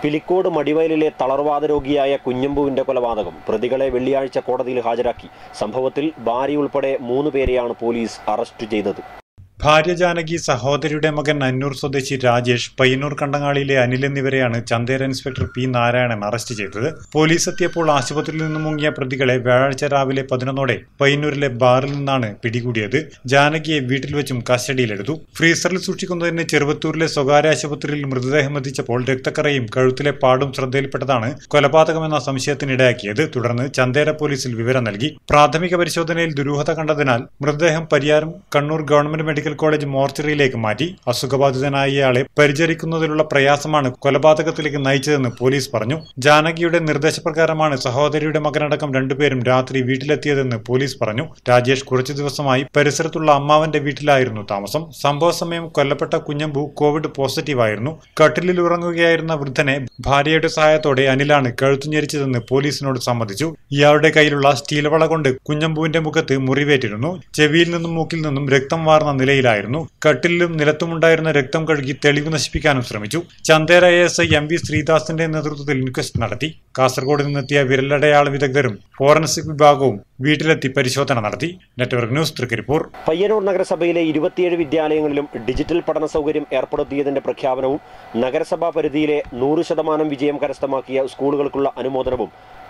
പിലിക്കോട് മടിവയലിലെ തളർവാദ രോഗിയായ കുഞ്ഞമ്പുവിന്റെ കൊലപാതകം പ്രതികളെ വെള്ളിയാഴ്ച കോടതിയിൽ ഹാജരാക്കി സംഭവത്തിൽ ഭാര്യ ഉൾപ്പെടെ മൂന്ന് പേരെയാണ് പോലീസ് അറസ്റ്റ് ചെയ്തത് ഭാര്യ ജാനകി സഹോദരിയുടെ മകൻ അന്നൂർ സ്വദേശി രാജേഷ് പയ്യന്നൂർ കണ്ടങ്ങാളിയിലെ അനിൽ എന്നിവരെയാണ് Chandera inspector P Narayanan arrest ചെയ്തത് പോലീസ് എത്തിയപ്പോൾ ആശുപത്രിയിൽ നിന്നും മുങ്ങിയ പ്രതികളെ വ്യാഴാഴ്ച രാവിലെ പതിനൊന്നോടെ പയ്യന്നൂരിലെ ബാറിൽ നിന്നാണ് പിടികൂടിയത് ജാനകിയെ വീട്ടിൽ വെച്ചും കസ്റ്റഡിയിലെടുത്തു ഫ്രീസറിൽ സൂക്ഷിക്കുന്നതിന് ചെറുവത്തൂരിലെ സ്വകാര്യ ആശുപത്രിയിൽ മൃതദേഹം എത്തിച്ചപ്പോൾ രക്തക്കറയും കഴുത്തിലെ പാടും ശ്രദ്ധയിൽപ്പെട്ടതാണ് കൊലപാതകമെന്ന സംശയത്തിനിടയാക്കിയത് തുടർന്ന് ചന്തേര പോലീസിൽ വിവരം നൽകി പ്രാഥമിക പരിശോധനയിൽ ദുരൂഹത കണ്ടതിനാൽ മൃതദേഹം Pariyaram Kannur government medical college മോർച്ചറിയിലേക്ക് മാറ്റി അസുഖബാധിതനായ ഇയാളെ പരിചരിക്കുന്നതിലുള്ള പ്രയാസമാണ് കൊലപാതകത്തിലേക്ക് നയിച്ചതെന്ന് പോലീസ് പറഞ്ഞു ജാനകിയുടെ നിർദ്ദേശപ്രകാരമാണ് സഹോദരിയുടെ മകനടക്കം രണ്ടുപേരും രാത്രി വീട്ടിലെത്തിയതെന്ന് പോലീസ് പറഞ്ഞു രാജേഷ് കുറച്ചു ദിവസമായി പരിസരത്തുള്ള അമ്മാവന്റെ വീട്ടിലായിരുന്നു താമസം സംഭവ സമയം കൊല്ലപ്പെട്ട കുഞ്ഞമ്പു കോവിഡ് പോസിറ്റീവായിരുന്നു കട്ടിലിൽ ഉറങ്ങുകയായിരുന്ന വൃദ്ധനെ ഭാര്യയുടെ സഹായത്തോടെ അനിലാണ് കഴുത്തുഞ്ഞെരിച്ചതെന്ന് പോലീസിനോട് സമ്മതിച്ചു ഇയാളുടെ കയ്യിലുള്ള സ്റ്റീൽ വള കൊണ്ട് കുഞ്ഞമ്പുവിന്റെ മുഖത്ത് മുറിവേറ്റിരുന്നു ചെവിയിൽ നിന്നും മൂക്കിൽ നിന്നും രക്തം വാർന്ന നിലയിലായിരുന്നു കട്ടിലിലും നിലത്തുമുണ്ടായിരുന്ന രക്തം കഴുകി തെളിവ് നശിപ്പിക്കാനും ശ്രമിച്ചു Chandera A S I M V ശ്രീദാസിന്റെ നേതൃത്വത്തിൽ ഇൻക്വസ്റ്റ് നടത്തി കാസർഗോഡ് നിന്നെത്തിയ വിരലടയാള വിദഗ്ധരും ഫോറൻസിക് വിഭാഗവും വീട്ടിലെത്തി പരിശോധന നടത്തി നെറ്റ്വർക്ക് ന്യൂസ് തൃക്കരിപ്പൂർ പയ്യന്നൂർ നഗരസഭയിലെ ഇരുപത്തിയേഴ് വിദ്യാലയങ്ങളിലും ഡിജിറ്റൽ പഠന സൗകര്യം ഏർപ്പെടുത്തിയതിന്റെ പ്രഖ്യാപനവും നഗരസഭാ പരിധിയിലെ നൂറ് ശതമാനം വിജയം കരസ്ഥമാക്കിയ സ്കൂളുകൾക്കുള്ള അനുമോദനവും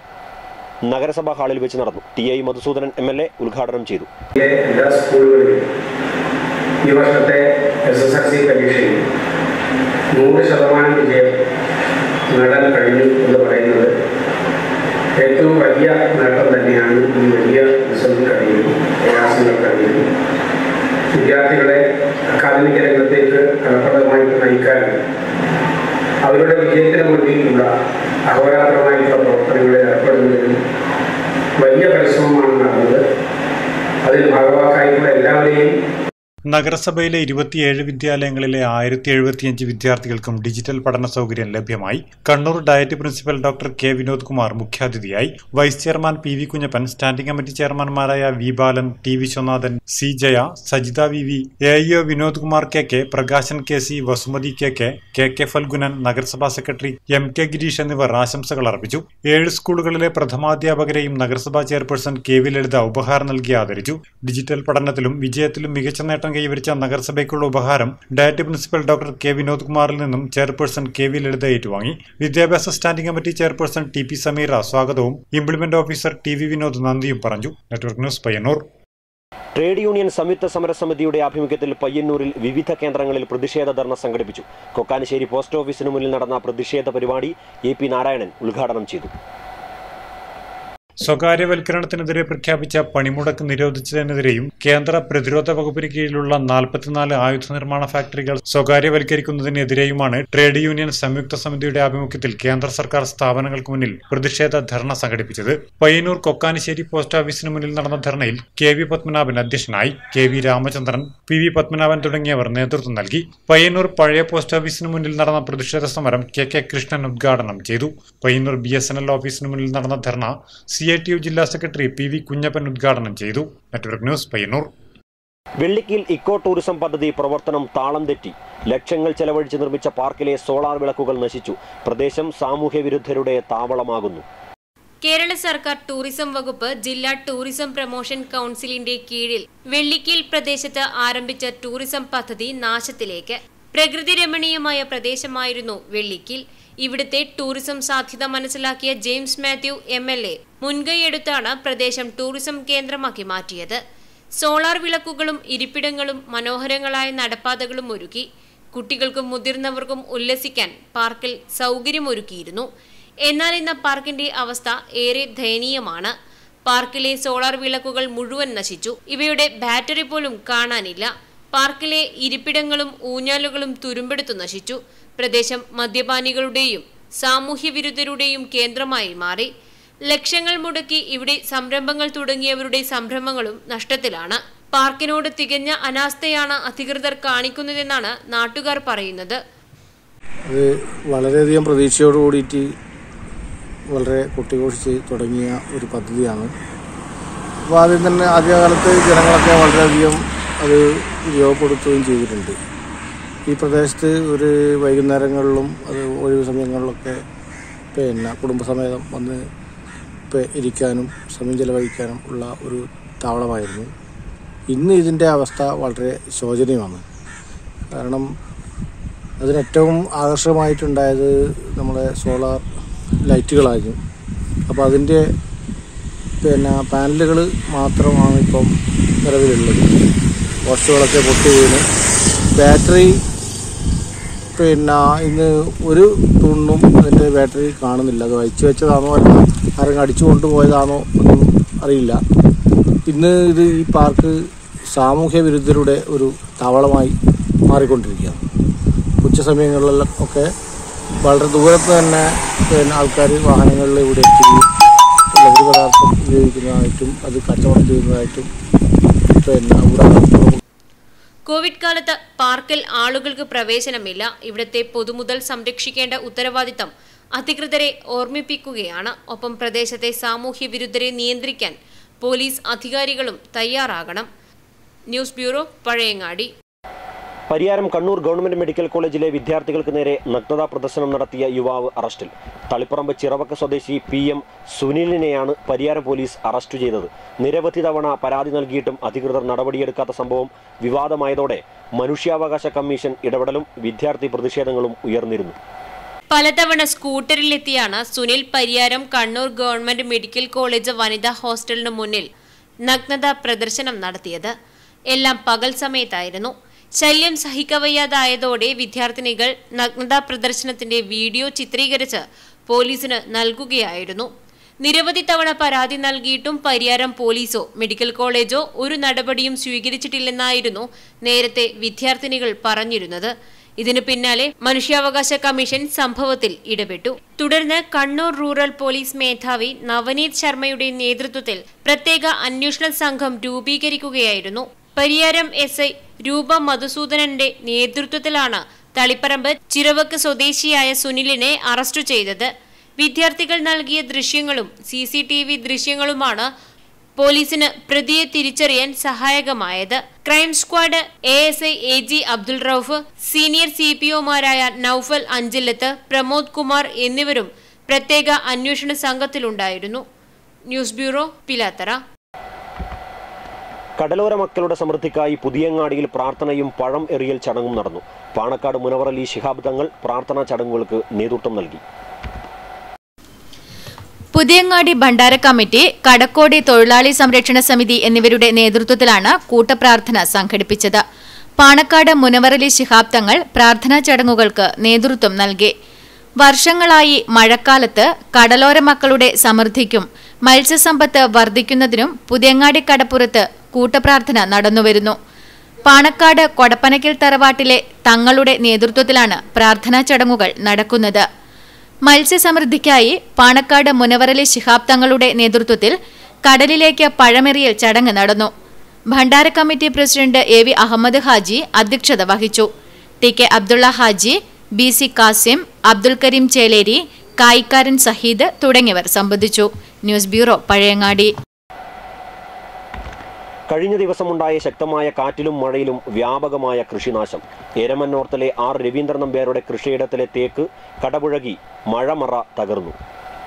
നഗരസഭാ ഹാളിൽ വെച്ച് നടന്നു T I Madhusoodanan M L A ഉദ്ഘാടനം ചെയ്തു ജില്ലയിലെ എല്ലാ സ്കൂളുകളിലും ഈ വർഷത്തെ എസ് എസ് എൽ സി പരീക്ഷയിൽ നൂറ് ശതമാനം വിജയം നേടാൻ കഴിഞ്ഞു എന്ന് പറയുന്നത് ഏറ്റവും വലിയ നേട്ടം തന്നെയാണ് ഈ വലിയ റിസൾട്ടിനിടയിലും പ്രയാസങ്ങൾക്കിടയിലും വിദ്യാർത്ഥികളെ അക്കാദമിക രംഗത്തേക്ക് ഫലപ്രദമായിട്ട് നയിക്കാനും അവരുടെ വിജയത്തിന് വേണ്ടിയിട്ടുള്ള അഹോരാത്രമായിട്ടുള്ള പ്രവർത്തനങ്ങളിൽ ഏർപ്പെടുന്നതിനും വലിയ പരിശ്രമമാണ് നടന്നത് അതിൽ ഭാഗവാക്കായിട്ടുള്ള എല്ലാവരെയും നഗരസഭയിലെ ഇരുപത്തിയേഴ് വിദ്യാലയങ്ങളിലെ ആയിരത്തി എഴുപത്തിയഞ്ച് വിദ്യാർത്ഥികൾക്കും ഡിജിറ്റൽ പഠന സൗകര്യം ലഭ്യമായി Kannur DIET principal doctor K Vinod Kumar മുഖ്യാതിഥിയായി vice chairman P V Kunhappan standing committee ചെയർമാൻമാരായ V Balan T Viswanathan C Jaya Sajitha V V A EO Vinod Kumar K K Prakasan K C Vasumathi K K K K Phalgunan നഗരസഭാ സെക്രട്ടറി എം കെ ഗിരീഷ് എന്നിവർ ആശംസകൾ അർപ്പിച്ചു ഏഴ് സ്കൂളുകളിലെ പ്രഥമാധ്യാപകരെയും നഗരസഭാ ചെയർപേഴ്സൺ കെ വി ലളിത ഉപഹാരം നൽകി ആദരിച്ചു ഡിജിറ്റൽ പഠനത്തിലും വിജയത്തിലും മികച്ച നേട്ടം കൈവരിച്ച നഗരസഭയ്ക്കുള്ള ഉപഹാരം DIET principal doctor K Vinod കുമാറിൽ നിന്നും ചെയർപേഴ്സൺ കെ വി ലളിത ഏറ്റുവാങ്ങി വിദ്യാഭ്യാസ standing committee chairperson T P Sameera സ്വാഗതവും implement officer T V Vinod നന്ദിയും പറഞ്ഞു network news Payyanur trade union സംയുക്ത സമരസമിതിയുടെ ആഭിമുഖ്യത്തിൽ പയ്യന്നൂരിൽ വിവിധ കേന്ദ്രങ്ങളിൽ പ്രതിഷേധ ധർണ സംഘടിപ്പിച്ചു കൊക്കാനശ്ശേരി പോസ്റ്റ് ഓഫീസിന് മുന്നിൽ നടന്ന പ്രതിഷേധ പരിപാടി എ പി നാരായണൻ ഉദ്ഘാടനം ചെയ്തു സ്വകാര്യവൽക്കരണത്തിനെതിരെ പ്രഖ്യാപിച്ച പണിമുടക്ക് നിരോധിച്ചതിനെതിരെയും കേന്ദ്ര പ്രതിരോധ വകുപ്പിന് കീഴിലുള്ള നാൽപ്പത്തിനാല് ആയുധ നിർമ്മാണ ഫാക്ടറികൾ സ്വകാര്യവൽക്കരിക്കുന്നതിനെതിരെയുമാണ് ട്രേഡ് യൂണിയൻ സംയുക്ത സമിതിയുടെ ആഭിമുഖ്യത്തിൽ കേന്ദ്ര സർക്കാർ സ്ഥാപനങ്ങൾക്ക് മുന്നിൽ പ്രതിഷേധ ധർണ സംഘടിപ്പിച്ചത് പയ്യന്നൂർ കൊക്കാനിശ്ശേരി പോസ്റ്റ് ഓഫീസിന് മുന്നിൽ നടന്ന ധർണയിൽ കെ വി പത്മനാഭൻ അധ്യക്ഷനായി K V Ramachandran P V Padmanabhan തുടങ്ങിയവർ നേതൃത്വം നൽകി പയ്യന്നൂർ പഴയ പോസ്റ്റ് ഓഫീസിന് മുന്നിൽ നടന്ന പ്രതിഷേധ സമരം കെ കെ കൃഷ്ണൻ ഉദ്ഘാടനം ചെയ്തു Payyanur B S N L ഓഫീസിന് മുന്നിൽ നടന്ന dharna C I T U ജില്ലാ സെക്രട്ടറി പി വി കുഞ്ഞപ്പൻ ഉദ്ഘാടനം ചെയ്തു നെറ്റ്വർക്ക് ന്യൂസ് പയ്യന്നൂർ വെള്ളിക്കിൽ ഇക്കോ ടൂറിസം പദ്ധതി പ്രവർത്തനം താളം തെറ്റി ലക്ഷങ്ങൾ ചെലവഴിച്ച് നിർമ്മിച്ച പാർക്കിലെ സോളാർ വിളക്കുകൾ നശിച്ചു പ്രദേശം സാമൂഹ്യ വിരുദ്ധരുടെ താവളമാകുന്നു കേരള സർക്കാർ ടൂറിസം വകുപ്പ് ജില്ലാ ടൂറിസം പ്രൊമോഷൻ കൗൺസിലിന്റെ കീഴിൽ വെള്ളിക്കീൽ പ്രദേശത്ത് ആരംഭിച്ച ടൂറിസം പദ്ധതി നാശത്തിലേക്ക് പ്രകൃതി രമണീയമായ പ്രദേശമായിരുന്നു വെള്ളിക്കീൽ ഇവിടുത്തെ ടൂറിസം സാധ്യത മനസ്സിലാക്കിയ James Mathew M L A മുൻകൈയെടുത്താണ് പ്രദേശം ടൂറിസം കേന്ദ്രമാക്കി മാറ്റിയത് സോളാർ വിളക്കുകളും ഇരിപ്പിടങ്ങളും മനോഹരങ്ങളായ നടപ്പാതകളും ഒരുക്കി കുട്ടികൾക്കും മുതിർന്നവർക്കും ഉല്ലസിക്കാൻ പാർക്കിൽ സൗകര്യമൊരുക്കിയിരുന്നു എന്നാൽ ഇന്ന് പാർക്കിന്റെ അവസ്ഥ ഏറെ ദയനീയമാണ് പാർക്കിലെ സോളാർ വിളക്കുകൾ മുഴുവൻ നശിച്ചു ഇവയുടെ ബാറ്ററി പോലും കാണാനില്ല പാർക്കിലെ ഇരിപ്പിടങ്ങളും ഊഞ്ഞാലുകളും തുരുമ്പെടുത്തു നശിച്ചു പ്രദേശം മദ്യപാനികളുടെയും സാമൂഹ്യ വിരുദ്ധരുടെയും കേന്ദ്രമായി മാറി ലക്ഷങ്ങൾ മുടക്കി ഇവിടെ സംരംഭങ്ങൾ തുടങ്ങിയവരുടെ സംരംഭങ്ങളും നഷ്ടത്തിലാണ് പാർക്കിനോട് തികഞ്ഞ അനാസ്ഥയാണ് അധികൃതർ കാണിക്കുന്നതെന്നാണ് നാട്ടുകാർ പറയുന്നത് അത് വളരെയധികം പ്രതീക്ഷയോട് കൂടിയിട്ട് വളരെ കൊട്ടിഘോഷിച്ച് തുടങ്ങിയ ഒരു പദ്ധതിയാണ് അപ്പോൾ ആദ്യം തന്നെ ആദ്യകാലത്ത് ജനങ്ങളൊക്കെ വളരെയധികം അത് ഉപയോഗപ്പെടുത്തുകയും ചെയ്തിട്ടുണ്ട് ഈ പ്രദേശത്ത് ഒരു വൈകുന്നേരങ്ങളിലും അത് ഒഴിവ് സമയങ്ങളിലൊക്കെ പിന്നെ കുടുംബസമേതം വന്ന് ഇപ്പം ഇരിക്കാനും സമയം ചെലവഴിക്കാനും ഉള്ള ഒരു താവളമായിരുന്നു ഇന്ന് ഇതിൻ്റെ അവസ്ഥ വളരെ ശോചനീയമാണ് കാരണം അതിന് ഏറ്റവും ആകർഷകമായിട്ടുണ്ടായത് നമ്മുടെ സോളാർ ലൈറ്റുകളായിരുന്നു അപ്പോൾ അതിൻ്റെ പിന്നെ പാനലുകൾ മാത്രമാണ് ഇപ്പം നിലവിലുള്ളത് പോസ്റ്റുകളൊക്കെ പൊട്ടി വീണ് ബാറ്ററി പിന്നെ ഇന്ന് ഒരു തൂണിനും അതിൻ്റെ ബാറ്ററി കാണുന്നില്ല അത് വലിച്ചു വെച്ചതാണോ അല്ല ആരെങ്കിലും അടിച്ചു കൊണ്ടുപോയതാണോ ഒന്നും അറിയില്ല ഇന്ന് ഇത് ഈ പാർക്ക് സാമൂഹ്യ വിരുദ്ധരുടെ ഒരു താവളമായി മാറിക്കൊണ്ടിരിക്കുകയാണ് ഉച്ച സമയങ്ങളിലെല്ലാം ഒക്കെ വളരെ ദൂരത്ത് തന്നെ പിന്നെ ആൾക്കാർ വാഹനങ്ങളിൽ ഇവിടെ എത്തുകയും ലഹരി പദാർത്ഥം ഉപയോഗിക്കുന്നതായിട്ടും അത് കച്ചവടം ചെയ്യുന്നതായിട്ടും പിന്നെ ഇവിടെ കോവിഡ് കാലത്ത് പാർക്കിൽ ആളുകൾക്ക് പ്രവേശനമില്ല ഇവിടുത്തെ പൊതുമുതൽ സംരക്ഷിക്കേണ്ട ഉത്തരവാദിത്തം അധികൃതരെ ഓർമ്മിപ്പിക്കുകയാണ് ഒപ്പം പ്രദേശത്തെ സാമൂഹ്യ വിരുദ്ധരെ നിയന്ത്രിക്കാൻ പോലീസ് അധികാരികളും തയ്യാറാകണം news bureau Pazhayangadi Pariyaram Kannur government medical കോളേജിലെ വിദ്യാർത്ഥികൾക്ക് നേരെ നഗ്നതാ പ്രദർശനം നടത്തിയ യുവാവ് അറസ്റ്റിൽ തളിപ്പറമ്പ് ചിറവക്ക സ്വദേശി പി എം സുനിലിനെയാണ് പരിയാരം പോലീസ് അറസ്റ്റ് ചെയ്തത് നിരവധി തവണ പരാതി നൽകിയിട്ടും അധികൃതർ നടപടിയെടുക്കാത്ത സംഭവം വിവാദമായതോടെ മനുഷ്യാവകാശ കമ്മീഷൻ ഇടപെടലും വിദ്യാർത്ഥി പ്രതിഷേധങ്ങളും ഉയർന്നിരുന്നു പലതവണ സ്കൂട്ടറിലെത്തിയാണ് Sunil Pariyaram Kannur government medical college വനിതാ ഹോസ്റ്റലിന് മുന്നിൽ നഗ്നതാ പ്രദർശനം നടത്തിയത് എല്ലാം പകൽ സമയത്തായിരുന്നു ശല്യം സഹിക്കവയ്യാതായതോടെ വിദ്യാർത്ഥിനികൾ നഗ്നതാ പ്രദർശനത്തിന്റെ വീഡിയോ ചിത്രീകരിച്ച് പോലീസിന് നൽകുകയായിരുന്നു നിരവധി തവണ പരാതി നൽകിയിട്ടും പരിയാരം പോലീസോ മെഡിക്കൽ കോളേജോ ഒരു നടപടിയും സ്വീകരിച്ചിട്ടില്ലെന്നായിരുന്നു നേരത്തെ വിദ്യാർത്ഥിനികൾ പറഞ്ഞിരുന്നത് ഇതിനു പിന്നാലെ മനുഷ്യാവകാശ കമ്മീഷൻ സംഭവത്തിൽ ഇടപെട്ടു തുടർന്ന് കണ്ണൂർ റൂറൽ പോലീസ് മേധാവി നവനീത് ശർമ്മയുടെ നേതൃത്വത്തിൽ പ്രത്യേക അന്വേഷണ സംഘം രൂപീകരിക്കുകയായിരുന്നു പരിയാരം എസ് ഐ രൂപ മധുസൂദനന്റെ നേതൃത്വത്തിലാണ് തളിപ്പറമ്പ് ചിറവക്ക് സ്വദേശിയായ സുനിലിനെ അറസ്റ്റ് ചെയ്തത് വിദ്യാർത്ഥികൾ നൽകിയ ദൃശ്യങ്ങളും സി സി ടി വി ദൃശ്യങ്ങളുമാണ് പോലീസിന് പ്രതിയെ തിരിച്ചറിയാൻ സഹായകമായത് crime squad A S I A G Abdul Rauf senior C P ഒമാരായ നൌഫൽ അഞ്ചില്ലത്ത് പ്രമോദ് കുമാർ എന്നിവരും പ്രത്യേക അന്വേഷണ സംഘത്തിലുണ്ടായിരുന്നു ന്യൂസ് ബ്യൂറോ പിലാത്തറ കടലോര മക്കളുടെ സമൃദ്ധിക്കായി പുതിയങ്ങാടിയിൽ പ്രാർത്ഥനയും പഴം എറിയൽ ചടങ്ങും നടന്നു പാണക്കാട് മുനവർ അലി ശിഹാബ് തങ്ങൾ പ്രാർത്ഥനാ ചടങ്ങുകൾക്ക് നേതൃത്വം നൽകി പുതിയങ്ങാടി ഭണ്ഡാര കമ്മിറ്റി കടക്കോടി തൊഴിലാളി സംരക്ഷണ സമിതി എന്നിവരുടെ നേതൃത്വത്തിലാണ് കൂട്ടപ്രാർത്ഥന സംഘടിപ്പിച്ചത് പാണക്കാട് മുനവറലി ശിഹാബ് തങ്ങൾ പ്രാർത്ഥനാ ചടങ്ങുകൾക്ക് നേതൃത്വം നൽകി വർഷങ്ങളായി മഴക്കാലത്ത് കടലോര മക്കളുടെ സമൃദ്ധിക്കും മത്സ്യസമ്പത്ത് വർദ്ധിക്കുന്നതിനും പുതിയങ്ങാടി കടപ്പുറത്ത് കൂട്ടപ്രാർത്ഥന നടന്നുവരുന്നു പാണക്കാട് കൊടപ്പനയ്ക്കൽ തറവാട്ടിലെ തങ്ങളുടെ നേതൃത്വത്തിലാണ് പ്രാർത്ഥനാ ചടങ്ങുകൾ നടക്കുന്നത് മത്സ്യസമൃദ്ധിക്കായി പാണക്കാട് മുനവറലി ശിഹാബ് തങ്ങളുടെ നേതൃത്വത്തിൽ കടലിലേക്ക് പഴമെറിയൽ ചടങ്ങ് നടന്നു ഭണ്ഡാര committee president A V Ahmed Haji അധ്യക്ഷത വഹിച്ചു T K Abdulla Haji B C Kasim Abdul Kareem Cheleri Kayikkaran Saheed തുടങ്ങിയവർ സംബന്ധിച്ചു ന്യൂസ് ബ്യൂറോ പഴയങ്ങാടി കഴിഞ്ഞ ദിവസമുണ്ടായ ശക്തമായ കാറ്റിലും മഴയിലും വ്യാപകമായ കൃഷിനാശം എരമന്നോർത്തിലെ ആർ രവീന്ദ്രൻ നമ്പ്യാരുടെ കൃഷിയിടത്തിലെ തേക്ക് കടപുഴകി മഴമറ തകർന്നു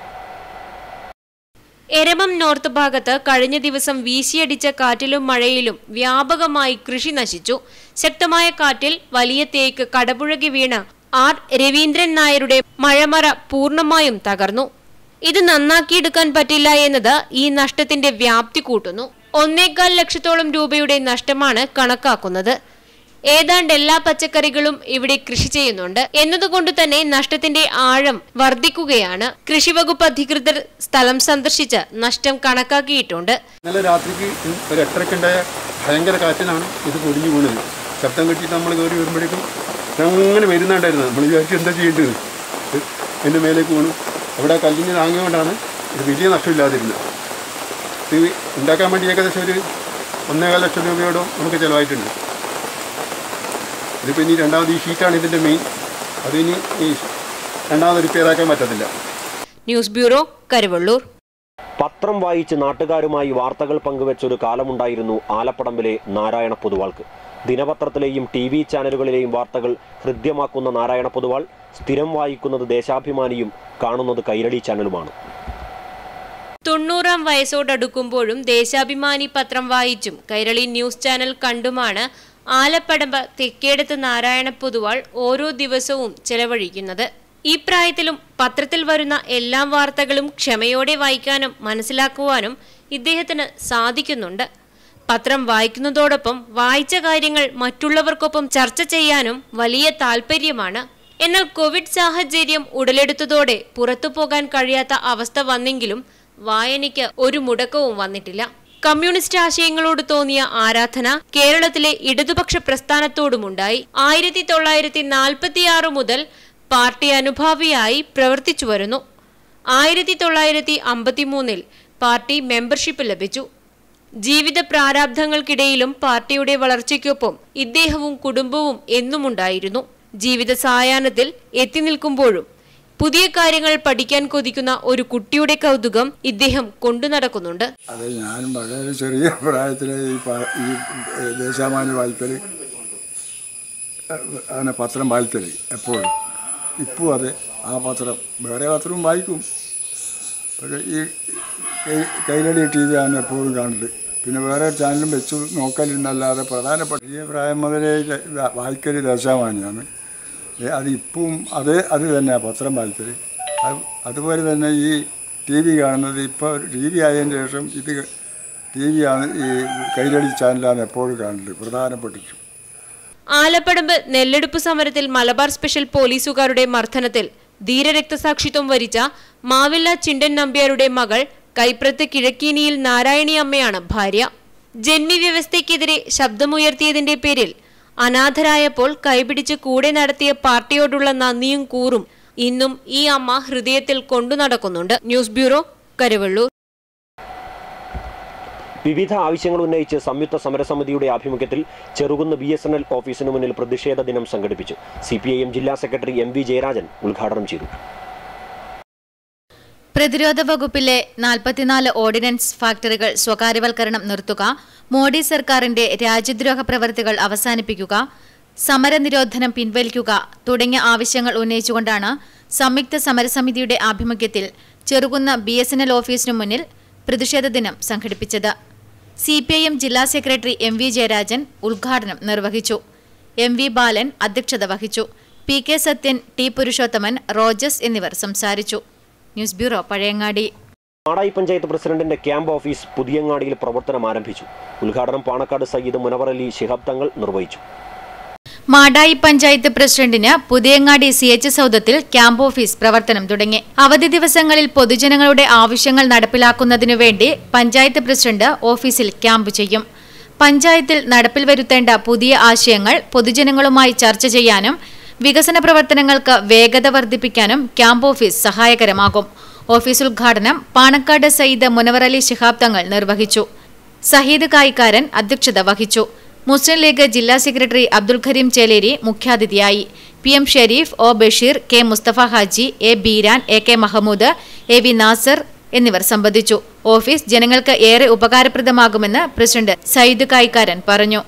എരമം നോർത്ത് ഭാഗത്ത് കഴിഞ്ഞ ദിവസം വീശിയടിച്ച കാറ്റിലും മഴയിലും വ്യാപകമായി കൃഷി നശിച്ചു ശക്തമായ കാറ്റിൽ വലിയ തേക്ക് കടപുഴകി വീണ ആർ രവീന്ദ്രൻ നായരുടെ മഴമറ പൂർണ്ണമായും തകർന്നു ഇത് നന്നാക്കിയെടുക്കാൻ പറ്റില്ല എന്നത് ഈ നഷ്ടത്തിന്റെ വ്യാപ്തി കൂട്ടുന്നു ഒന്നേകാൽ ലക്ഷത്തോളം രൂപയുടെ നഷ്ടമാണ് കണക്കാക്കുന്നത് ഏതാണ്ട് എല്ലാ പച്ചക്കറികളും ഇവിടെ കൃഷി ചെയ്യുന്നുണ്ട് എന്നതുകൊണ്ട് തന്നെ നഷ്ടത്തിന്റെ ആഴം വർദ്ധിക്കുകയാണ് കൃഷിവകുപ്പ് അധികൃതർ സ്ഥലം സന്ദർശിച്ച് നഷ്ടം കണക്കാക്കിയിട്ടുണ്ട് ഇന്നലെ രാത്രിക്ക് ഒരു എട്ടരക്കുണ്ടായ ഭയങ്കര കാറ്റിലാണ് ഇത് പൊടിഞ്ഞു വീണത് ശബ്ദം കെട്ടിയിട്ട് നമ്മൾ കയറി വരുമ്പോഴേക്കും അങ്ങനെ വരുന്നുണ്ടായിരുന്നു നമ്മൾ വിചാരിച്ചു എന്താ ചെയ്യേണ്ടത് ഇത് എൻ്റെ മേലേക്ക് വീണു അവിടെ കല്ലിന് താങ്ങിയോണ്ടാണ് ഇത് വലിയ നഷ്ടമില്ലാതിരുന്നത് ഇത് ഉണ്ടാക്കാൻ വേണ്ടി ഏകദേശം ഒരു ഒന്നേകാൽ ലക്ഷം രൂപയോടും നമുക്ക് ചിലവായിട്ടുണ്ട് ഇതിപ്പോൾ ഇനി രണ്ടാമത് ഈ ഷീറ്റാണ് ഇതിൻ്റെ മെയിൻ അത് ഇനി ഈ രണ്ടാമത് റിപ്പയർ ആക്കാൻ പറ്റത്തില്ല ന്യൂസ് ബ്യൂറോ കരുവള്ളൂർ പത്രം വായിച്ച് നാട്ടുകാരുമായി വാർത്തകൾ പങ്കുവെച്ചൊരു കാലമുണ്ടായിരുന്നു ആലപ്പടമ്പിലെ നാരായണ പൊതുവാൾക്ക് ദിനപത്രത്തിലെയും ടി വി ചാനലുകളിലെയും വാർത്തകൾ ഹൃദ്യമാക്കുന്ന നാരായണ പൊതുവാൾ സ്ഥിരം വായിക്കുന്നത് ദേശാഭിമാനിയും കാണുന്നത് കൈരളി ചാനലുമാണ് തൊണ്ണൂറാം വയസ്സോടടുക്കുമ്പോഴും ദേശാഭിമാനി പത്രം വായിച്ചും കൈരളി ന്യൂസ് ചാനൽ കണ്ടുമാണ് ആലപ്പടമ്പ തെക്കേടത്ത് നാരായണ പൊതുവാൾ ഓരോ ദിവസവും ചെലവഴിക്കുന്നത് ഈ പ്രായത്തിലും പത്രത്തിൽ വരുന്ന എല്ലാ വാർത്തകളും ക്ഷമയോടെ വായിക്കാനും മനസ്സിലാക്കുവാനും ഇദ്ദേഹത്തിന് സാധിക്കുന്നുണ്ട് പത്രം വായിക്കുന്നതോടൊപ്പം വായിച്ച കാര്യങ്ങൾ മറ്റുള്ളവർക്കൊപ്പം ചർച്ച ചെയ്യാനും വലിയ താല്പര്യമാണ് എന്നാൽ കോവിഡ് സാഹചര്യം ഉടലെടുത്തതോടെ പുറത്തു പോകാൻ കഴിയാത്ത അവസ്ഥ വന്നെങ്കിലും വായനയ്ക്ക് ഒരു മുടക്കവും വന്നിട്ടില്ല കമ്മ്യൂണിസ്റ്റ് ആശയങ്ങളോട് തോന്നിയ ആരാധന കേരളത്തിലെ ഇടതുപക്ഷ പ്രസ്ഥാനത്തോടുമുണ്ടായി ആയിരത്തി തൊള്ളായിരത്തി നാൽപ്പത്തിയാറ് മുതൽ പാർട്ടി അനുഭാവിയായി പ്രവർത്തിച്ചു വരുന്നു ആയിരത്തി തൊള്ളായിരത്തി അമ്പത്തിമൂന്നിൽ പാർട്ടി മെമ്പർഷിപ്പ് ലഭിച്ചു ജീവിത പ്രാരാബ്ധങ്ങൾക്കിടയിലും പാർട്ടിയുടെ വളർച്ചയ്ക്കൊപ്പം ഇദ്ദേഹവും കുടുംബവും എന്നുമുണ്ടായിരുന്നു ജീവിത സായാഹ്നത്തിൽ എത്തി നിൽക്കുമ്പോഴും പുതിയ കാര്യങ്ങൾ പഠിക്കാൻ കൊതിക്കുന്ന ഒരു കുട്ടിയുടെ കൗതുകം ഇദ്ദേഹം കൊണ്ടു നടക്കുന്നുണ്ട് അത് ഞാൻ വളരെ ചെറിയ പ്രായത്തിൽ ഈ പ- ഈ ദേശാമാന്യ വായിക്കൽ അങ്ങനെ പത്രം വായിക്കൽ എപ്പോഴും ഇപ്പോൾ അതെ ആ പത്രം വേറെ പത്രവും വായിക്കും പക്ഷേ ഈ കൈ- കൈരളി ടി വി ആണ് എപ്പോഴും കാണല് പിന്നെ വേറെ ചാനലും വെച്ച് നോക്കലിന്നല്ലാതെ പ്രധാനപ്പെട്ട ഈ പ്രായം മുതലേ ഇത് വായിക്കൽ ദേശാമാന്യാണ് ഏ, അത് ഇപ്പം അതേ അത് തന്നെയാണ് പത്രം വായിക്കൽ അത് അതുപോലെ തന്നെ ഈ ടി വി കാണുന്നത് ഇപ്പോൾ ടി വി ആയതിന് ശേഷം ഇത് ടി വി ആണ് ഈ കൈരളി ചാനലാണ് എപ്പോഴും കാണുന്നത് പ്രധാനപ്പെട്ടിട്ട് ആലപ്പടമ്പ് നെല്ലെടുപ്പ് സമരത്തിൽ മലബാർ സ്പെഷ്യൽ പോലീസുകാരുടെ മർദ്ദനത്തിൽ ധീരരക്തസാക്ഷിത്വം വരിച്ച മാവില്ല ചിണ്ടൻ നമ്പ്യാരുടെ മകൾ കൈപ്രത്ത് കിഴക്കീനിയിൽ നാരായണി അമ്മയാണ് ഭാര്യ ജന്മി വ്യവസ്ഥയ്ക്കെതിരെ ശബ്ദമുയർത്തിയതിന്റെ പേരിൽ അനാഥരായപ്പോൾ കൈപിടിച്ച് കൂടെ നടത്തിയ പാർട്ടിയോടുള്ള നന്ദിയും കൂറും ഇന്നും ഈ അമ്മ ഹൃദയത്തിൽ കൊണ്ടു നടക്കുന്നുണ്ട് ന്യൂസ് ബ്യൂറോ കരുവള്ളൂർ വിവിധ ആവശ്യങ്ങൾ ഉന്നയിച്ച് സംയുക്ത സമരസമിതിയുടെ ആഭിമുഖ്യത്തിൽ Cherukunnu B S N L ഓഫീസിന് മുന്നിൽ പ്രതിഷേധ ദിനം സംഘടിപ്പിച്ചു സി പി ഐ എം ജില്ലാ സെക്രട്ടറി എം വി ജയരാജൻ ഉദ്ഘാടനം ചെയ്തു പ്രതിരോധ വകുപ്പിലെ നാൽപ്പത്തിനാല് ഓർഡിനൻസ് ഫാക്ടറികൾ സ്വകാര്യവൽക്കരണം നിർത്തുക മോഡി സർക്കാരിന്റെ രാജ്യദ്രോഹ പ്രവൃത്തികൾ അവസാനിപ്പിക്കുക സമരനിരോധനം പിൻവലിക്കുക തുടങ്ങിയ ആവശ്യങ്ങൾ ഉന്നയിച്ചുകൊണ്ടാണ് സംയുക്ത സമരസമിതിയുടെ ആഭിമുഖ്യത്തിൽ Cherukunnu B S N L ഓഫീസിനു മുന്നിൽ പ്രതിഷേധ ദിനം സംഘടിപ്പിച്ചത് സി പി ഐ എം ജില്ലാ സെക്രട്ടറി എം വി ജയരാജൻ ഉദ്ഘാടനം നിർവഹിച്ചു എം വി ബാലൻ അധ്യക്ഷത വഹിച്ചു P K Sathyan T Purushothaman Rojas എന്നിവർ സംസാരിച്ചു ന്യൂസ് ബ്യൂറോ പഴയങ്ങാടി മാടായി പഞ്ചായത്ത് പ്രസിഡന്റിന്റെ ക്യാമ്പ് ഓഫീസ് പുതിയങ്ങാടിയിൽ പ്രവർത്തനം ആരംഭിച്ചു ഉദ്ഘാടനം പാണക്കാട് സയ്യിദ് മുനവർ അലി ശിഹാബ് തങ്ങൾ നിർവഹിച്ചു മാടായി പഞ്ചായത്ത് പ്രസിഡന്റിന് പുതിയങ്ങാടി സി എച്ച് സൗദത്തിൽ ക്യാമ്പ് ഓഫീസ് പ്രവർത്തനം തുടങ്ങി അവധി ദിവസങ്ങളിൽ പൊതുജനങ്ങളുടെ ആവശ്യങ്ങൾ നടപ്പിലാക്കുന്നതിനു വേണ്ടി പഞ്ചായത്ത് പ്രസിഡന്റ് ഓഫീസിൽ ക്യാമ്പ് ചെയ്യും പഞ്ചായത്തിൽ നടപ്പിൽ വരുത്തേണ്ട പുതിയ ആശയങ്ങൾ പൊതുജനങ്ങളുമായി ചർച്ച ചെയ്യാനും വികസന പ്രവർത്തനങ്ങൾക്ക് വേഗത വർദ്ധിപ്പിക്കാനും ക്യാമ്പ് ഓഫീസ് സഹായകരമാകും ഓഫീസ് ഉദ്ഘാടനം പാണക്കാട് സയ്യിദ് മുനവർ അലി ശിഹാബ് തങ്ങൾ നിർവഹിച്ചു സഹീദ് കായിക്കാരൻ അധ്യക്ഷത വഹിച്ചു മുസ്ലിം ലീഗ് ജില്ലാ സെക്രട്ടറി അബ്ദുൽ ഖരീം ചേലേരി മുഖ്യാതിഥിയായി P M Sharif O Basheer K Musthafa Haji A Beeran A K Mahmood A V Nasar എന്നിവർ സംബന്ധിച്ചു ഓഫീസ് ജനങ്ങൾക്ക് ഏറെ ഉപകാരപ്രദമാകുമെന്ന് പ്രസിഡന്റ് സയ്യിദ് കായിക്കാരൻ പറഞ്ഞു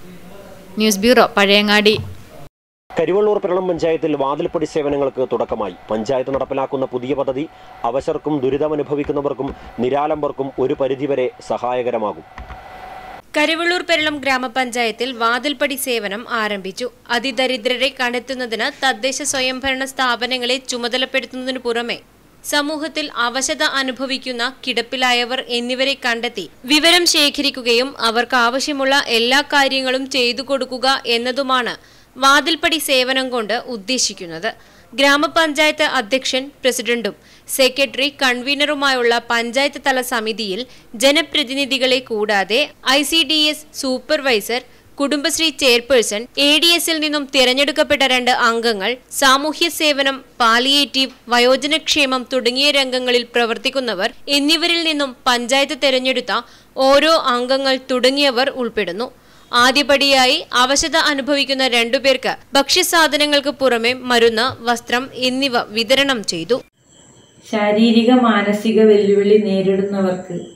ന്യൂസ് ബ്യൂറോ പഴയങ്ങാടി കരിവള്ളൂർ പിറളം പഞ്ചായത്തിൽ വാതിൽപ്പടി സേവനങ്ങൾക്ക് തുടക്കമായി പഞ്ചായത്ത് നടപ്പിലാക്കുന്ന പുതിയ പദ്ധതി അവശർക്കും ദുരിതമനുഭവിക്കുന്നവർക്കും നിരാലംബർക്കും ഒരു പരിധിവരെ സഹായകരമാകും കരുവള്ളൂർ പെരളം ഗ്രാമപഞ്ചായത്തിൽ വാതിൽപ്പടി സേവനം ആരംഭിച്ചു അതിദരിദ്രരെ കണ്ടെത്തുന്നതിന് തദ്ദേശ സ്വയംഭരണ സ്ഥാപനങ്ങളെ ചുമതലപ്പെടുത്തുന്നതിനു പുറമെ സമൂഹത്തിൽ അവശത അനുഭവിക്കുന്ന കിടപ്പിലായവർ എന്നിവരെ കണ്ടെത്തി വിവരം ശേഖരിക്കുകയും അവർക്ക് ആവശ്യമുള്ള എല്ലാ കാര്യങ്ങളും ചെയ്തു കൊടുക്കുക എന്നതുമാണ് വാതിൽപ്പടി സേവനം കൊണ്ട് ഉദ്ദേശിക്കുന്നത് ഗ്രാമപഞ്ചായത്ത് അധ്യക്ഷൻ പ്രസിഡന്റും സെക്രട്ടറി കൺവീനറുമായുള്ള പഞ്ചായത്ത് തല സമിതിയിൽ ജനപ്രതിനിധികളെ കൂടാതെ I C D S supervisor Kudumbashree chairperson A D എസിൽ നിന്നും തിരഞ്ഞെടുക്കപ്പെട്ട രണ്ട് അംഗങ്ങൾ സാമൂഹ്യ സേവനം പാലിയേറ്റീവ് വയോജനക്ഷേമം തുടങ്ങിയ രംഗങ്ങളിൽ പ്രവർത്തിക്കുന്നവർ എന്നിവരിൽ നിന്നും പഞ്ചായത്ത് തെരഞ്ഞെടുത്ത ഓരോ അംഗങ്ങൾ തുടങ്ങിയവർ ഉൾപ്പെടുന്നു ആദ്യപടിയായി അവശത അനുഭവിക്കുന്ന രണ്ടുപേർക്ക് ഭക്ഷ്യസാധനങ്ങൾക്ക് പുറമെ മരുന്ന് വസ്ത്രം എന്നിവ വിതരണം ചെയ്തു ശാരീരിക മാനസിക വെല്ലുവിളി നേരിടുന്നവർക്ക്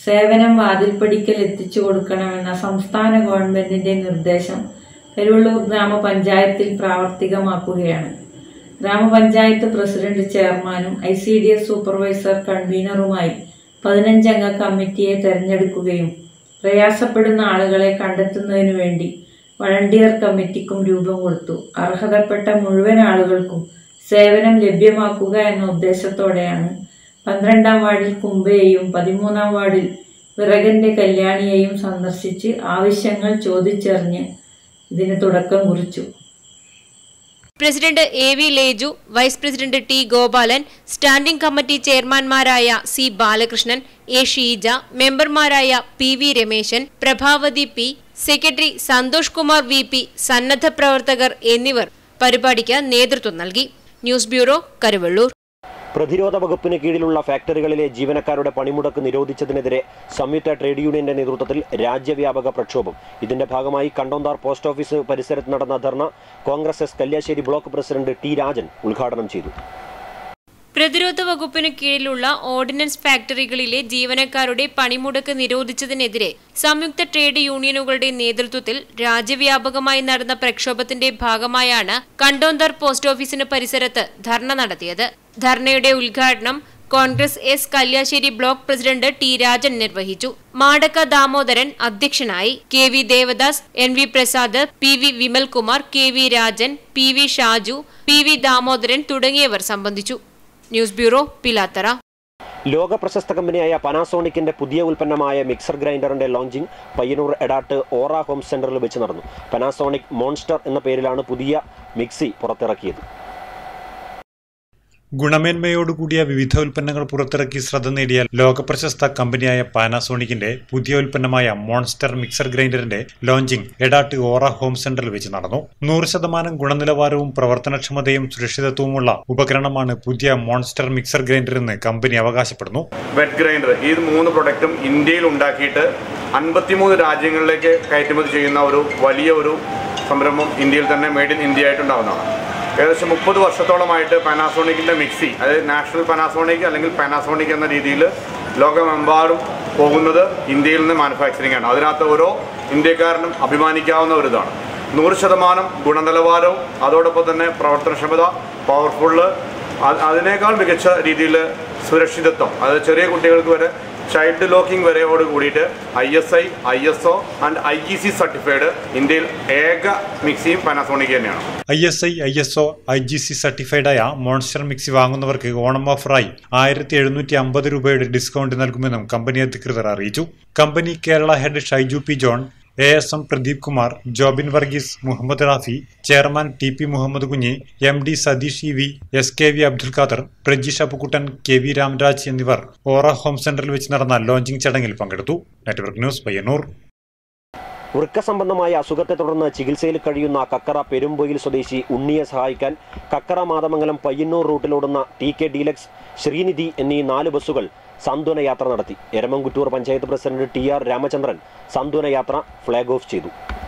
സേവനം വാതിൽപ്പടിക്കൽ എത്തിച്ചു കൊടുക്കണമെന്ന സംസ്ഥാന ഗവൺമെന്റിന്റെ നിർദ്ദേശം കരുവള്ളൂർ ഗ്രാമപഞ്ചായത്തിൽ പ്രാവർത്തികമാക്കുകയാണ് ഗ്രാമപഞ്ചായത്ത് പ്രസിഡന്റ് ചെയർമാനും I C D S supervisor കൺവീനറുമായി പതിനഞ്ചംഗ കമ്മിറ്റിയെ തെരഞ്ഞെടുക്കുകയും പ്രയാസപ്പെടുന്ന ആളുകളെ കണ്ടെത്തുന്നതിനു വേണ്ടി വളണ്ടിയർ കമ്മിറ്റിക്കും രൂപം കൊടുത്തു അർഹതപ്പെട്ട മുഴുവൻ ആളുകൾക്കും സേവനം ലഭ്യമാക്കുക എന്ന ഉദ്ദേശത്തോടെയാണ് പന്ത്രണ്ടാം വാർഡിൽ കുമ്പയെയും പതിമൂന്നാം വാർഡിൽ വിറകന്റെ കല്യാണിയെയും സന്ദർശിച്ച് ആവശ്യങ്ങൾ ചോദിച്ചറിഞ്ഞ് ഇതിന് തുടക്കം കുറിച്ചു president A V Leju vice president T Gopalan standing committee ചെയർമാൻമാരായ സി ബാലകൃഷ്ണൻ എ ഷീജ മെമ്പർമാരായ P V Rameshan Prabhavathi P secretary Santhosh Kumar V P സന്നദ്ധ പ്രവർത്തകർ എന്നിവർ പരിപാടിക്ക് നേതൃത്വം നൽകി ന്യൂസ് ബ്യൂറോ കരുവള്ളൂർ പ്രതിരോധ വകുപ്പിന് കീഴിലുള്ള ഫാക്ടറികളിലെ ജീവനക്കാരുടെ പണിമുടക്ക് നിരോധിച്ചതിനെതിരെ സംയുക്ത ട്രേഡ് യൂണിയന്റെ നേതൃത്വത്തിൽ രാജ്യവ്യാപക പ്രക്ഷോഭം ഇതിന്റെ ഭാഗമായി കണ്ടോന്താർ പോസ്റ്റ് ഓഫീസ് പരിസരത്ത് നടന്ന dharna Congress S Kalliasseri block president T Rajan ഉദ്ഘാടനം ചെയ്തു പ്രതിരോധ വകുപ്പിന് കീഴിലുള്ള ഓർഡിനൻസ് ഫാക്ടറികളിലെ ജീവനക്കാരുടെ പണിമുടക്ക് നിരോധിച്ചതിനെതിരെ സംയുക്ത ട്രേഡ് യൂണിയനുകളുടെ നേതൃത്വത്തിൽ രാജ്യവ്യാപകമായി നടന്ന പ്രക്ഷോഭത്തിന്റെ ഭാഗമായാണ് കണ്ടോന്തർ പോസ്റ്റ് ഓഫീസിന് പരിസരത്ത് ധർണ നടത്തിയത് ധർണയുടെ ഉദ്ഘാടനം Congress S Kalliasseri block president T Rajan നിർവഹിച്ചു മാടക്ക ദാമോദരൻ അധ്യക്ഷനായി K V Devadas N V Prasad P V Vimalkumar K V Rajan P V Shaju P V Damodaran തുടങ്ങിയവർ സംബന്ധിച്ചു ന്യൂസ് ബ്യൂറോ പിലാത്തറ ലോക പ്രശസ്ത കമ്പനിയായ പനാസോണിക്കിന്റെ പുതിയ ഉൽപ്പന്നമായ മിക്സർ ഗ്രൈൻഡറിന്റെ launching Payyanur Edat Aura home സെന്ററിൽ വെച്ച് നടന്നു പനാസോണിക് മോൺസ്റ്റർ എന്ന പേരിലാണ് പുതിയ മിക്സി പുറത്തിറക്കിയത് ഗുണമേന്മയോടുകൂടിയ വിവിധ ഉൽപ്പന്നങ്ങൾ പുറത്തിറക്കി ശ്രദ്ധ നേടിയ ലോകപ്രശസ്ത കമ്പനിയായ പാനാസോണിക്കിന്റെ പുതിയ ഉൽപ്പന്നമായ മോൺസ്റ്റർ മിക്സർ ഗ്രൈൻഡറിന്റെ ലോഞ്ചിങ് എടാട്ട് ഓറ ഹോം സെന്ററിൽ വെച്ച് നടന്നു നൂറ് ശതമാനം ഗുണനിലവാരവും പ്രവർത്തനക്ഷമതയും സുരക്ഷിതത്വവുമുള്ള ഉപകരണമാണ് പുതിയ മോൺസ്റ്റർ മിക്സർ ഗ്രൈൻഡർ എന്ന് കമ്പനി അവകാശപ്പെടുന്നു വെറ്റ് ഗ്രൈൻഡർ ഈ മൂന്ന് പ്രൊഡക്റ്റും ഇന്ത്യയിൽ ഉണ്ടാക്കിയിട്ട് അൻപത്തിമൂന്ന് രാജ്യങ്ങളിലേക്ക് കയറ്റുമതി ചെയ്യുന്ന ഒരു വലിയ ഒരു സംരംഭം ഇന്ത്യയിൽ തന്നെ മെയ്ഡ് ഇൻ ഇന്ത്യ ആയിട്ടുണ്ടാകുന്നതാണ് ഏകദേശം മുപ്പത് വർഷത്തോളമായിട്ട് പാനാസോണിക്കിൻ്റെ മിക്സി അതായത് നാഷണൽ പാനാസോണിക് അല്ലെങ്കിൽ പാനാസോണിക് എന്ന രീതിയിൽ ലോകമെമ്പാടും പോകുന്നത് ഇന്ത്യയിൽ നിന്ന് മാനുഫാക്ചറിംഗ് ആണ് അതിനകത്ത് ഓരോ ഇന്ത്യക്കാരനും അഭിമാനിക്കാവുന്ന ഒരു ഇതാണ് നൂറ് ശതമാനം ഗുണനിലവാരവും അതോടൊപ്പം തന്നെ പ്രവർത്തനക്ഷമത പവർഫുള്ള് അതിനേക്കാൾ മികച്ച രീതിയിൽ സുരക്ഷിതത്വം അതായത് ചെറിയ കുട്ടികൾക്ക് വരെ ചൈൽഡ് ലോക്കിംഗ് വരെയോട് കൂടിയിട്ട് I S I I S O and I E C certified ഇന്ത്യയിൽ ഏക മിക്സിയും പാനാസോണിക് തന്നെയാണ് I S I I S O I G C സർട്ടിഫൈഡായ മോൺസ്റ്റർ മിക്സി വാങ്ങുന്നവർക്ക് ഓണം ഓഫറായി ആയിരത്തി എഴുന്നൂറ്റി അമ്പത് രൂപയുടെ ഡിസ്കൗണ്ട് നൽകുമെന്നും കമ്പനി അധികൃതർ അറിയിച്ചു company Kerala head Shaiju P John A S M Pradeep Kumar Jobin Varghese Muhammad Rafi chairman T P Muhammad Kunhi M D Satheesh E V S K V Abdul Khader Prajeesh Appukuttan K V Ramraj എന്നിവർ ഓറ ഹോം സെന്ററിൽ വെച്ച് നടന്ന ലോഞ്ചിംഗ് ചടങ്ങിൽ പങ്കെടുത്തു നെറ്റ്വർക്ക് ന്യൂസ് പയ്യന്നൂർ വൃക്ക സംബന്ധമായ അസുഖത്തെ തുടർന്ന് ചികിത്സയിൽ കഴിയുന്ന കക്കറ പെരുമ്പൊയിൽ സ്വദേശി ഉണ്ണിയെ സഹായിക്കാൻ കക്കറ മാതമംഗലം പയ്യന്നൂർ റൂട്ടിലോടുന്ന ടി കെ ഡീലക്സ് ശ്രീനിധി എന്നീ നാല് ബസ്സുകൾ സാന്ത്വന യാത്ര നടത്തി Eramamkuttur panchayat president T R Ramachandran സാന്ത്വന യാത്ര ഫ്ളാഗ് ഓഫ് ചെയ്തു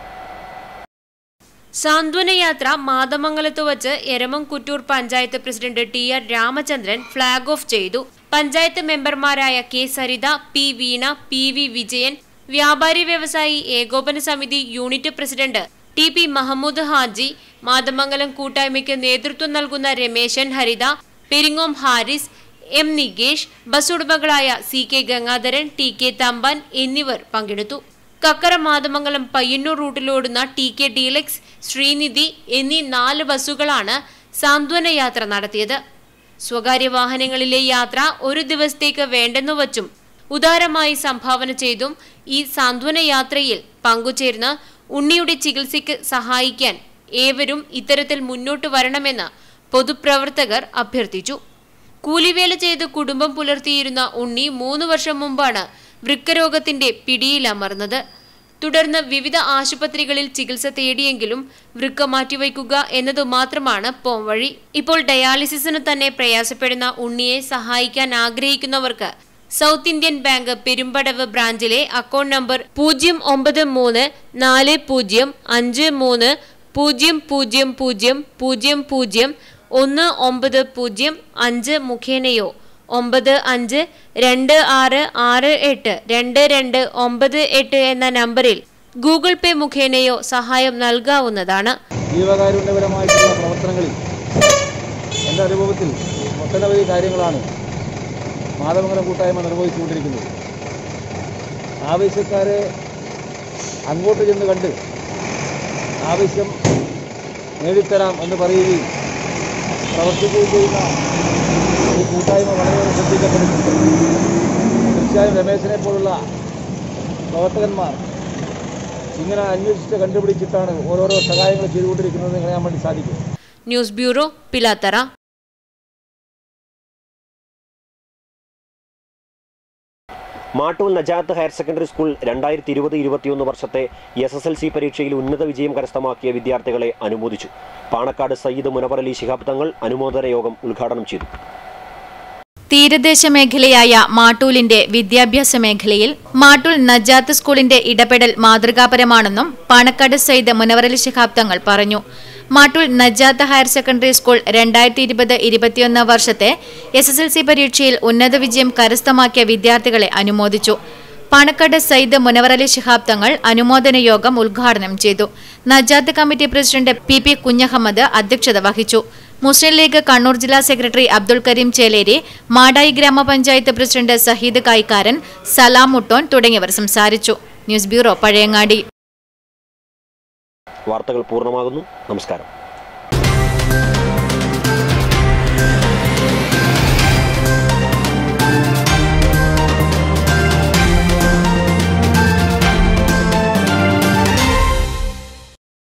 സാന്ത്വന യാത്ര മാതമംഗലത്ത് വച്ച് Eramamkuttur panchayat president T R Ramachandran flag off ചെയ്തു പഞ്ചായത്ത് മെമ്പർമാരായ K Saritha P Veena P V Vijayan വ്യാപാരി വ്യവസായി ഏകോപന സമിതി unit president T P Mahammood Haji Mathamangalam കൂട്ടായ്മയ്ക്ക് നേതൃത്വം നൽകുന്ന രമേശൻ ഹരിത പെരിങ്ങോം ഹാരിസ് എം നികേഷ് ബസ് ഉടമകളായ C K Gangadharan T K Thampan എന്നിവർ പങ്കെടുത്തു കക്കര മാതമംഗലം പയ്യന്നൂർ റൂട്ടിലോടുന്ന ടി കെ ഡീലക്സ് ശ്രീനിധി എന്നീ നാല് ബസ്സുകളാണ് സാന്ത്വന യാത്ര നടത്തിയത് സ്വകാര്യ വാഹനങ്ങളിലെ യാത്ര ഒരു ദിവസത്തേക്ക് വേണ്ടെന്നു വച്ചും ഉദാരമായി സംഭാവന ചെയ്തും ഈ സാന്ത്വന യാത്രയിൽ പങ്കുചേർന്ന് ഉണ്ണിയുടെ ചികിത്സയ്ക്ക് സഹായിക്കാൻ ഏവരും ഇത്തരത്തിൽ മുന്നോട്ട് വരണമെന്ന് പൊതുപ്രവർത്തകർ അഭ്യർത്ഥിച്ചു കൂലിവേല ചെയ്ത് കുടുംബം പുലർത്തിയിരുന്ന ഉണ്ണി മൂന്ന് വർഷം മുമ്പാണ് വൃക്കരോഗത്തിന്റെ പിടിയിലമർന്നത് തുടർന്ന് വിവിധ ആശുപത്രികളിൽ ചികിത്സ തേടിയെങ്കിലും വൃക്ക മാറ്റിവയ്ക്കുക എന്നതു മാത്രമാണ് പോംവഴി ഇപ്പോൾ ഡയാലിസിസിന് തന്നെ പ്രയാസപ്പെടുന്ന ഉണ്ണിയെ സഹായിക്കാൻ ആഗ്രഹിക്കുന്നവർക്ക് സൗത്ത് ഇന്ത്യൻ ബാങ്ക് പെരുമ്പടവ് ബ്രാഞ്ചിലെ അക്കൗണ്ട് നമ്പർ പൂജ്യം ഒമ്പത് മൂന്ന് നാല് പൂജ്യം അഞ്ച് മൂന്ന് പൂജ്യം പൂജ്യം പൂജ്യം പൂജ്യം പൂജ്യം ഒന്ന് ഒമ്പത് പൂജ്യം അഞ്ച് മുഖേനയോ ഒമ്പത് അഞ്ച് രണ്ട് ആറ് ആറ് എട്ട് രണ്ട് രണ്ട് ഒമ്പത് എട്ട് എന്ന നമ്പറിൽ ഗൂഗിൾ പേ മുഖേനയോ സഹായം നൽകാവുന്നതാണ് ജീവകാരുണ്യപരമായിട്ടുള്ള പ്രവർത്തനങ്ങളിൽ എൻ്റെ അനുഭവത്തിൽ ഒട്ടനവധി കാര്യങ്ങളാണ് മാതമംഗലം കൂട്ടായ്മ നിർവഹിച്ചുകൊണ്ടിരിക്കുന്നത് ആവശ്യക്കാരെ അങ്ങോട്ട് ചെന്ന് കണ്ട് ആവശ്യം നേടിത്തരാം എന്ന് പറയുകയും പ്രവർത്തിക്കുകയും ചെയ്യുന്ന ഈ കൂട്ടായ്മ വളരെയേറെ ശ്രദ്ധിക്കപ്പെടുന്നുണ്ട് തീർച്ചയായും രമേശിനെ പോലുള്ള പ്രവർത്തകന്മാർ ഇങ്ങനെ അന്വേഷിച്ച് കണ്ടുപിടിച്ചിട്ടാണ് ഓരോരോ സഹായങ്ങൾ ചെയ്തുകൊണ്ടിരിക്കുന്നത് എന്ന് അറിയാൻ വേണ്ടി സാധിക്കും news bureau Pilathara Mattool Najath higher secondary school രണ്ടായിരത്തി ഇരുപത് ഇരുപത്തിയൊന്ന് വർഷത്തെ എസ് എസ് എൽ സി പരീക്ഷയിൽ ഉന്നത വിജയം കരസ്ഥമാക്കിയ വിദ്യാർത്ഥികളെ അനുമോദിച്ചു പാണക്കാട് സയ്യിദ് മുനവർ അലി ശിഹാബ് തങ്ങൾ അനുമോദന യോഗം ഉദ്ഘാടനം ചെയ്തു തീരദേശ മേഖലയായ മാട്ടൂലിന്റെ വിദ്യാഭ്യാസ മേഖലയിൽ മാട്ടൂൽ നജാത്ത് സ്കൂളിന്റെ ഇടപെടൽ മാതൃകാപരമാണെന്നും പാണക്കാട് സയ്യിദ് മുനവറലി ശിഹാബ് തങ്ങൾ പറഞ്ഞു Mattool Najath higher secondary school രണ്ടായിരത്തി ഇരുപത് ഇരുപത്തിയൊന്ന് വർഷത്തെ എസ് എസ് എൽ സി പരീക്ഷയിൽ ഉന്നത വിജയം കരസ്ഥമാക്കിയ വിദ്യാർത്ഥികളെ അനുമോദിച്ചു പാണക്കാട് സയ്യിദ് മുനവറലി ശിഹാബ് തങ്ങൾ അനുമോദന യോഗം ഉദ്ഘാടനം ചെയ്തു Najath committee president P P Kunhahammed അധ്യക്ഷത വഹിച്ചു മുസ്ലിം ലീഗ് കണ്ണൂർ ജില്ലാ സെക്രട്ടറി അബ്ദുൾ കരീം ചേലേരി മാടായി ഗ്രാമപഞ്ചായത്ത് പ്രസിഡന്റ് സഹീദ് കായ്ക്കാരൻ സലാം മുട്ടോൻ തുടങ്ങിയവർ സംസാരിച്ചു ന്യൂസ് ബ്യൂറോ പഴയങ്ങാടി വാർത്തകൾ പൂർണ്ണമാകുന്നു നമസ്കാരം